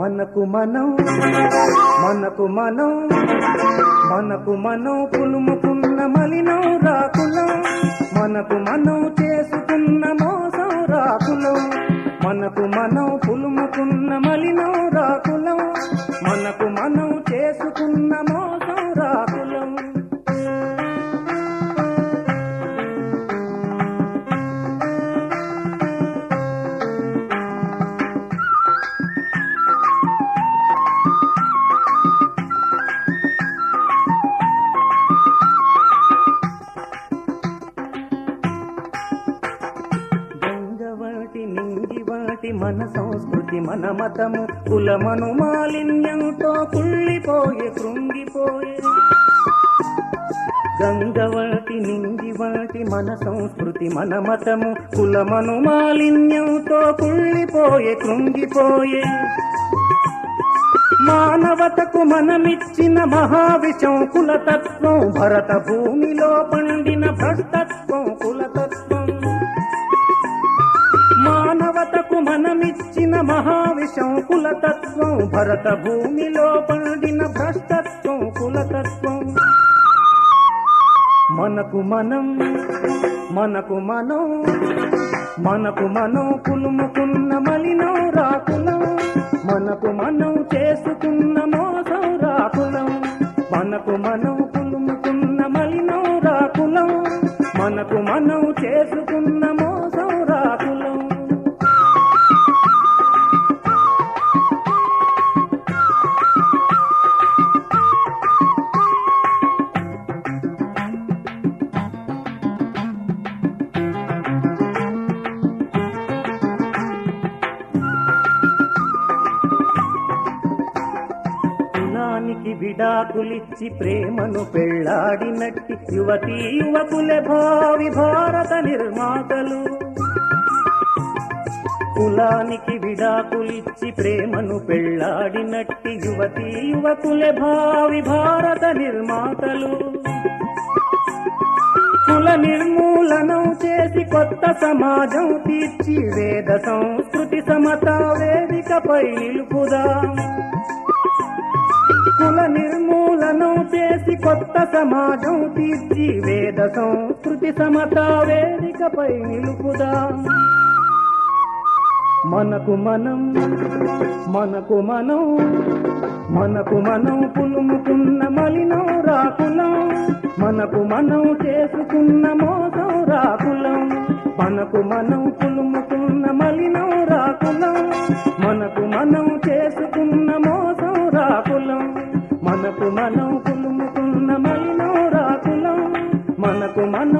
మనకు మనం మనకు మనం మనకు మనం పులుముకున్న మలినం రాకులం మనకు మనం చేసుకున్న మోసం రాకులం మనకు మనం పులుముకున్న మలినం రాకులం మనకు మనం చేసుకున్న మోసం రాకులం గంగవాటి నింగివాటి మన సంస్కృతి మన మతము కులమను మాలిన్యంతో కుళ్ళిపోయే కృంగిపోయే గంగవాటి నింగివాటి మన సంస్కృతి మన మతము కులమను మాలిన్యంతో కుళ్ళిపోయే కృంగిపోయే మానవతకు మనమిచ్చిన మహావిషం కులతత్వం భరత భూమిలో పండిన భ్రష్టత్వం కులతత్వం మానవతకు మనమిచ్చిన మహావిషం కులతత్వం భరత భూమిలో పండిన భ్రష్టత్వం కులతత్వం మనకు మనం మనకు మనం మనకు మనం కులుముకున్న మలినం రాకులం మనకు మనం చేసుకున్న మోసం రాకులం మనకు మనం కులుముకున్న మలినం రాకులం మనకు మనం చేసుకున్న మోసం రాకులం కులానికి విడాకులిచ్చి ప్రేమను పెళ్లాడినట్టి యువతీ యువకులే భావి భారత నిర్మాతలు కులానికి విడాకులిచ్చి ప్రేమను పెళ్లాడినట్టి యువతీ యువకులే భావి భారత నిర్మాతలు కుల నిర్మూలనం చేసి కొత్త సమాజం తీర్చి వేద సంస్కృతి సమత వేదికపై నిలుపుదాం కుల నిర్మూలనం చేసి కొత్త సమాజం తీర్చి వేద సంస్కృతి సమత వేదికపై నిలుపుదాం మనకు మనం మనకు మనం మనకు మనం పులుముకున్న మలినం రాకులం మనకు మనం చేసుకున్న మోసం రాకులం మనకు మనం పులుముకున్న మలినం రాకులం మనకు మనం చేసుకున్న మోసం రాకులం మనకు మనం పులుముకున్న మలినం రాకులం మనకు మనం